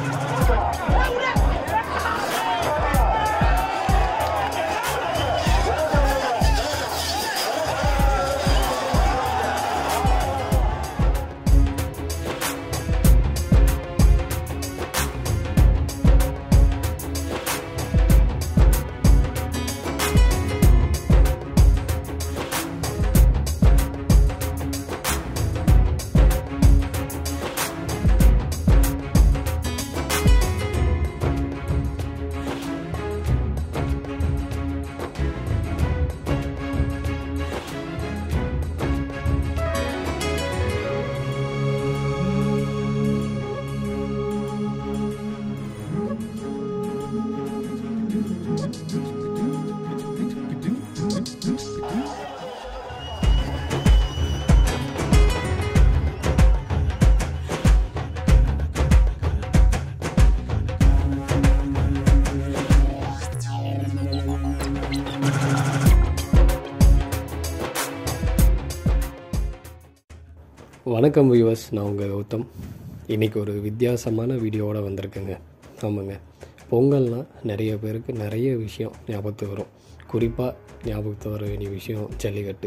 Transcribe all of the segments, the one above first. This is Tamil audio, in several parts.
வணக்கம் வியூவர்ஸ் நான் உங்கள் கௌதம் இன்றைக்கி ஒரு வித்தியாசமான வீடியோவோட வந்திருக்கேங்க ஆமாங்க பொங்கல்னால் நிறைய பேருக்கு நிறைய விஷயம் ஞாபகத்துக்கு வரும் குறிப்பாக ஞாபகத்துக்கு வர வேண்டிய விஷயம் ஜல்லிக்கட்டு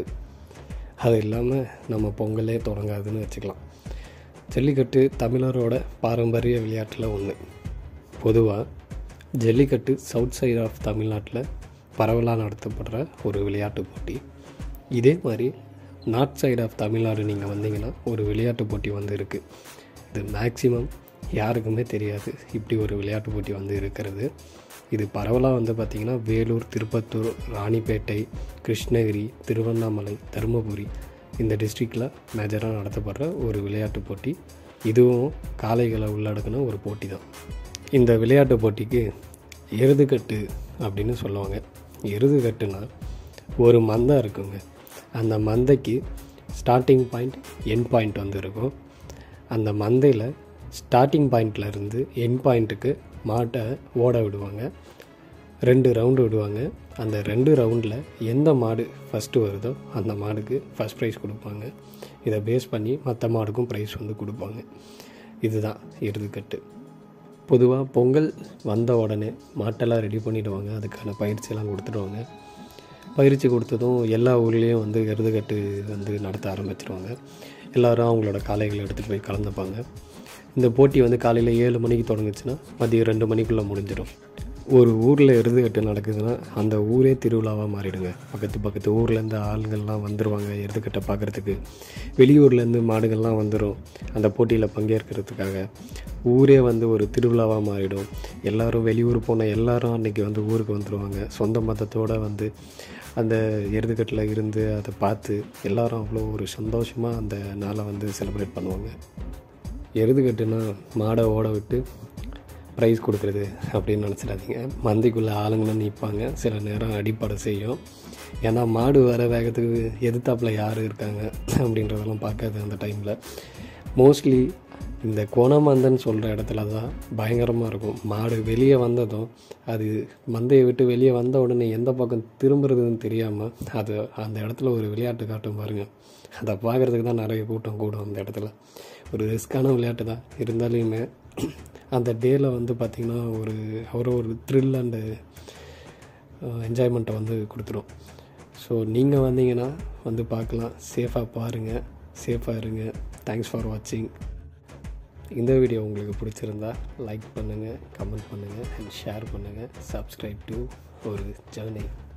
அது இல்லாமல் நம்ம பொங்கலே தொடங்காதுன்னு வச்சுக்கலாம் ஜல்லிக்கட்டு தமிழரோட பாரம்பரிய விளையாட்டில் ஒன்று பொதுவாக ஜல்லிக்கட்டு சவுத் சைடு ஆஃப் தமிழ்நாட்டில் பரவலாக நடத்தப்படுற ஒரு விளையாட்டு போட்டி இதே மாதிரி நார்த் சைடு ஆஃப் தமிழ்நாடு நீங்கள் வந்தீங்கன்னா ஒரு விளையாட்டு போட்டி வந்து இருக்குது இது மேக்ஸிமம் யாருக்குமே தெரியாது இப்படி ஒரு விளையாட்டு போட்டி வந்து இருக்கிறது இது பரவலாக வந்து பார்த்திங்கன்னா வேலூர் திருப்பத்தூர் ராணிப்பேட்டை கிருஷ்ணகிரி திருவண்ணாமலை தருமபுரி இந்த டிஸ்ட்ரிக்டில் மேஜராக நடத்தப்படுற ஒரு விளையாட்டு போட்டி இதுவும் காளைகளை உள்ளடக்கின ஒரு போட்டி தான் இந்த விளையாட்டு போட்டிக்கு எருதுகட்டு அப்படின்னு சொல்லுவாங்க எருதுகட்டுனா ஒரு மந்தம் இருக்குங்க அந்த மந்தைக்கு ஸ்டார்டிங் பாயிண்ட் என் பாயிண்ட் வந்து இருக்கும் அந்த மந்தையில் ஸ்டார்டிங் பாயிண்ட்ல இருந்து என் பாயிண்ட்டுக்கு மாட்டை ஓட விடுவாங்க ரெண்டு ரவுண்டு விடுவாங்க அந்த ரெண்டு ரவுண்டில் எந்த மாடு ஃபஸ்ட்டு வருதோ அந்த மாடுக்கு ஃபஸ்ட் ப்ரைஸ் கொடுப்பாங்க இதை பேஸ் பண்ணி மற்ற மாடுக்கும் ப்ரைஸ் வந்து கொடுப்பாங்க இதுதான் எருதுக்கட்டு பொதுவாக பொங்கல் வந்த உடனே மாட்டெல்லாம் ரெடி பண்ணிவிடுவாங்க அதுக்கான பயிற்சியெல்லாம் கொடுத்துடுவாங்க பயிற்சி கொடுத்ததும் எல்லா ஊர்லேயும் வந்து எருதுகட்டு வந்து நடத்த ஆரம்பிச்சிருவாங்க எல்லோரும் அவங்களோட காளைகளை எடுத்துகிட்டு போய் கலந்துப்பாங்க இந்த போட்டி வந்து காலையில் ஏழு மணிக்கு தொடங்குச்சுன்னா மதியம் ரெண்டு மணிக்குள்ளே முடிஞ்சிடும் ஒரு ஊரில் எருதுகட்டு நடக்குதுன்னா அந்த ஊரே திருவிழாவாக மாறிடுங்க பக்கத்து பக்கத்து ஊர்லேருந்து ஆளுங்கள்லாம் வந்துடுவாங்க எருதுகட்டை பார்க்குறதுக்கு வெளியூர்லேருந்து மாடுகள்லாம் வந்துடும் அந்த போட்டியில் பங்கேற்கிறதுக்காக ஊரே வந்து ஒரு திருவிழாவாக மாறிடும் எல்லாரும் வெளியூர் போன எல்லாரும் அன்றைக்கி வந்து ஊருக்கு வந்துடுவாங்க சொந்த மதத்தோடு வந்து அந்த எருதுகட்டில் இருந்து அதை பார்த்து எல்லாரும் அவ்வளோ ஒரு சந்தோஷமாக அந்த நாளை வந்து செலிப்ரேட் பண்ணுவாங்க எருதுகட்டுனா மாடை ஓட விட்டு ப்ரைஸ் கொடுக்குறது அப்படின்னு நினச்சிடாதீங்க மந்தைக்குள்ளே ஆளுங்களும் நிற்பாங்க சில நேரம் அடிப்படை செய்யும் ஏன்னா மாடு வர வேகத்துக்கு எதிர்த்தாப்பில் யார் இருக்காங்க அப்படின்றதெல்லாம் பார்க்காது அந்த டைமில் மோஸ்ட்லி இந்த கோணமந்தன் சொல்கிற இடத்துல தான் பயங்கரமாக இருக்கும் மாடு வெளியே வந்ததும் அது மந்தையை விட்டு வெளியே வந்த உடனே எந்த பக்கம் திரும்புறதுன்னு தெரியாமல் அது அந்த இடத்துல ஒரு விளையாட்டு காட்டும் பாருங்கள் அதை பார்க்குறதுக்கு தான் நிறைய கூட்டம் கூடும் அந்த இடத்துல ஒரு ரிஸ்க்கான விளையாட்டு தான் இருந்தாலுமே அந்த டேயில் வந்து பார்த்திங்கன்னா ஒரு ஒரு ஒரு த்ரில் அண்டு என்ஜாய்மெண்ட்டை வந்து கொடுத்துரும் ஸோ நீங்கள் வந்தீங்கன்னா வந்து பார்க்கலாம் சேஃபாக பாருங்கள் சேஃபாக இருங்க தேங்க்ஸ் ஃபார் வாட்சிங் இந்த வீடியோ உங்களுக்கு பிடிச்சிருந்தா லைக் பண்ணுங்கள் கமெண்ட் பண்ணுங்கள் அண்ட் ஷேர் பண்ணுங்கள் சப்ஸ்கிரைப் டு ஒரு ஜர்னி